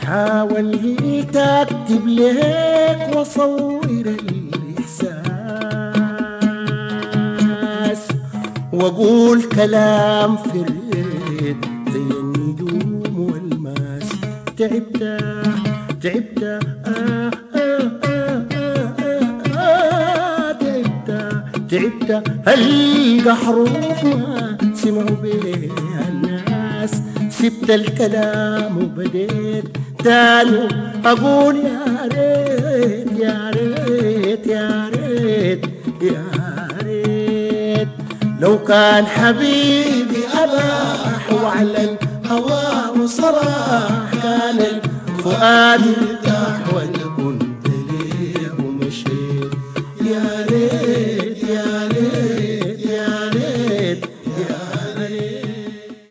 حاولت اكتب لك واصور الاحساس واقول كلام في الريت زي النجوم والماس تعبت تعبت آه آه آه آه آه آه تعبت تعبت القى حروف ما سمعوا بيها الناس سبت الكلام وبديت تاني اقول يا ريت يا ريت يا ريت يا ريت لو كان حبيبي أباح وعلى الهوى وصراح كان الفؤاد ارتاح والقلب